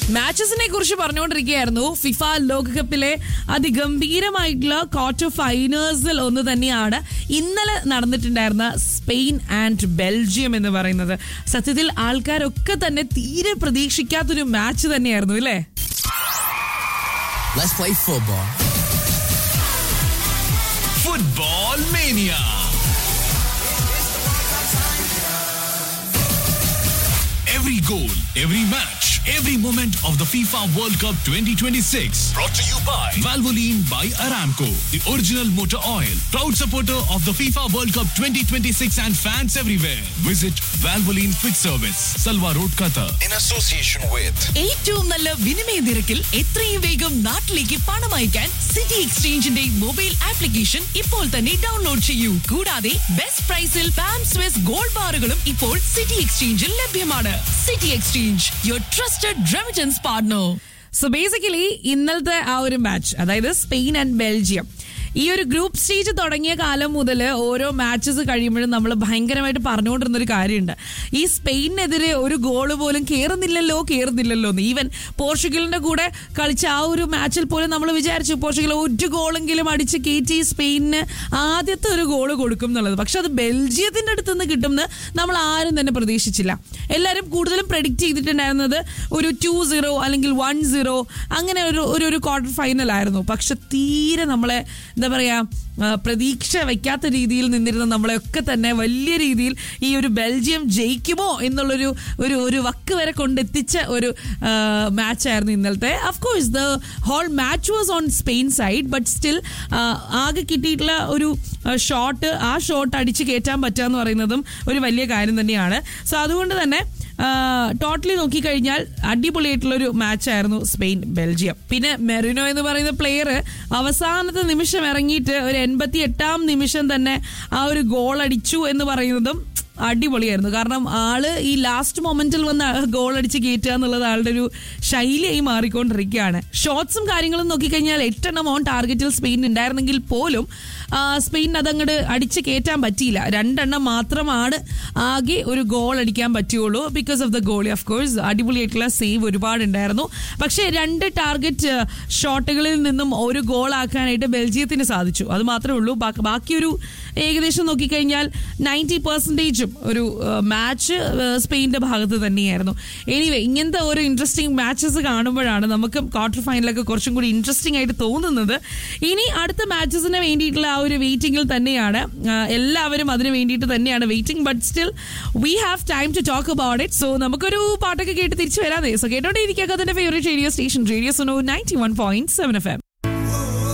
മാച്ചസിനെ കുറിച്ച് പറഞ്ഞുകൊണ്ടിരിക്കുകയായിരുന്നു ഫിഫ ലോകകപ്പിലെ അതിഗംഭീരമായിട്ടുള്ള ക്വാർട്ടർ ഫൈനേഴ്സിൽ ഒന്ന് തന്നെയാണ് ഇന്നലെ നടന്നിട്ടുണ്ടായിരുന്ന സ്പെയിൻ ആൻഡ് ബെൽജിയം എന്ന് പറയുന്നത് സത്യത്തിൽ ആൾക്കാരൊക്കെ തന്നെ തീരെ പ്രതീക്ഷിക്കാത്തൊരു മാച്ച് തന്നെയായിരുന്നു അല്ലേ Let's play football. Football Mania. Every goal, every match, every moment of the FIFA World Cup 2026. Brought to you by Valvoline by Aramco, the original motor oil. Proud supporter of the FIFA World Cup 2026 and fans everywhere. Visit Valvoline Quick Service, Salwa Road, Qatar. in association with ഏറ്റവും നല്ല വിനിമയ നിരക്കിൽ എത്രയും വേഗം നാട്ടിലേക്ക് പണം അയക്കാൻ city എക്സ്ചേഞ്ചിന്റെ mobile application ഇപ്പോൾ തന്നെ ഡൗൺലോഡ് ചെയ്യൂ കൂടാതെ ബെസ്റ്റ് പ്രൈസിൽ പാം സ്വിസ് ഗോൾഡ് ബാറുകളും ഇപ്പോൾ സിറ്റി എക്സ്ചേഞ്ചിൽ ലഭ്യമാണ് city exchange your trusted remittance partner so basically ഇന്നലത്തെ ആ ഒരു മാച്ച് അതായത് സ്പെയിൻ ആൻഡ് ബെൽജിയം ഈ ഒരു ഗ്രൂപ്പ് സ്റ്റേജ് തുടങ്ങിയ കാലം മുതൽ ഓരോ മാച്ചസ് കഴിയുമ്പോഴും നമ്മൾ ഭയങ്കരമായിട്ട് പറഞ്ഞുകൊണ്ടിരുന്ന ഒരു കാര്യമുണ്ട് ഈ സ്പെയിനെതിരെ ഒരു ഗോള് പോലും കയറുന്നില്ലല്ലോ കയറുന്നില്ലല്ലോ എന്ന് ഈവൻ പോർച്ചുഗലിന്റെ കൂടെ കളിച്ച ആ ഒരു മാച്ചിൽ പോലും നമ്മൾ വിചാരിച്ചു പോർച്ചുഗൽ ഒരു ഗോളെങ്കിലും അടിച്ച് കയറ്റി സ്പെയിനിന് ആദ്യത്തെ ഒരു ഗോള് കൊടുക്കും എന്നുള്ളത് പക്ഷെ അത് ബെൽജിയത്തിന്റെ അടുത്ത് നിന്ന് കിട്ടുമെന്ന് നമ്മൾ ആരും തന്നെ പ്രതീക്ഷിച്ചില്ല എല്ലാവരും കൂടുതലും പ്രഡിക്റ്റ് ചെയ്തിട്ടുണ്ടായിരുന്നത് ഒരു ടു സീറോ അല്ലെങ്കിൽ വൺ സീറോ അങ്ങനെ ഒരു ഒരു ഒരു ക്വാർട്ടർ ഫൈനൽ ആയിരുന്നു പക്ഷെ തീരെ നമ്മളെ എന്താ പറയാ ആ, പ്രതീക്ഷ വയ്ക്കാത്ത രീതിയിൽ നിന്നിരുന്ന നമ്മളെയൊക്കെ തന്നെ വലിയ രീതിയിൽ ഈ ഒരു ബെൽജിയം ജയിക്കുമോ എന്നുള്ളൊരു ഒരു ഒരു വക്ക് വരെ കൊണ്ടെത്തിച്ച ഒരു മാച്ചായിരുന്നു ഇന്നലത്തെ of course the whole match was on Spain side but still ആകെ കിട്ടിയിട്ടുള്ള ഒരു ഷോട്ട് ആ ഷോട്ട് അടിച്ച് കയറ്റാൻ പറ്റുക എന്ന് പറയുന്നതും ഒരു വലിയ കാര്യം തന്നെയാണ് സോ അതുകൊണ്ട് തന്നെ ടോട്ടലി നോക്കിക്കഴിഞ്ഞാൽ അടിപൊളിയായിട്ടുള്ള ഒരു മാച്ചായിരുന്നു സ്പെയിൻ ബെൽജിയം പിന്നെ മെറിനോ എന്ന് പറയുന്ന പ്ലെയർ അവസാനത്തെ നിമിഷം ഇറങ്ങിയിട്ട് ഒരു എൺപത്തി എട്ടാം നിമിഷം തന്നെ ആ ഒരു ഗോൾ അടിച്ചു എന്ന് പറയുന്നതും അടിപൊളിയായിരുന്നു കാരണം ആള് ഈ ലാസ്റ്റ് മൊമെന്റിൽ വന്ന് ഗോൾ അടിച്ച് കയറ്റുക എന്നുള്ളത് ആളുടെ ഒരു ശൈലിയായി മാറിക്കൊണ്ടിരിക്കുകയാണ് ഷോട്ട്സും കാര്യങ്ങളും നോക്കിക്കഴിഞ്ഞാൽ എട്ടെണ്ണം ഓൺ ടാർഗറ്റിൽ സ്പെയിൻ ഉണ്ടായിരുന്നെങ്കിൽ പോലും ആ, സ്പെയിൻ അതങ്ങോട്ട് അടിച്ച് കയറ്റാൻ പറ്റിയില്ല രണ്ടെണ്ണം മാത്രമാണ് ആകെ ഒരു ഗോൾ അടിക്കാൻ പറ്റുള്ളൂ because of the goalie of course അടിപൊളിയായിട്ടുള്ള സേവ് ഒരുപാട് ഉണ്ടായിരുന്നു പക്ഷേ രണ്ട് ടാർഗറ്റ് ഷോട്ടുകളിൽ നിന്നും ഒരു ഗോൾ ആക്കാനായിട്ട് ബെൽജിയത്തിന് സാധിച്ചു അത് മാത്രമേ ഉള്ളൂ ബാക്കി- ബാക്കിയൊരു ഏകദേശം നോക്കിക്കഴിഞ്ഞാൽ നയൻറ്റി പെർസെൻറ്റേജും ഒരു മാച്ച് സ്പെയിൻ്റെ ഭാഗത്ത് തന്നെയായിരുന്നു എനിവേ ഇങ്ങനത്തെ ഓരോ ഇൻട്രസ്റ്റിംഗ് മാച്ചസ് കാണുമ്പോഴാണ് നമുക്ക് ക്വാർട്ടർ ഫൈനലൊക്കെ കുറച്ചും കൂടി ഇൻട്രസ്റ്റിംഗ് ആയിട്ട് തോന്നുന്നത് ഇനി അടുത്ത മാച്ചസിന് വേണ്ടിയിട്ടുള്ള ആ ഒരു വെയിറ്റിംഗിൽ തന്നെയാണ് ആ, എല്ലാവരും അതിന് വേണ്ടിയിട്ട് തന്നെയാണ് waiting but still we have time to talk about it so നമുക്കൊരു പാട്ടൊക്കെ കേട്ട് തിരിച്ചു വരാതെ സോ കേട്ടോണ്ടേ ഇരിക്കുക അതിന്റെ favourite radio station radio Suno ninety one point seven F M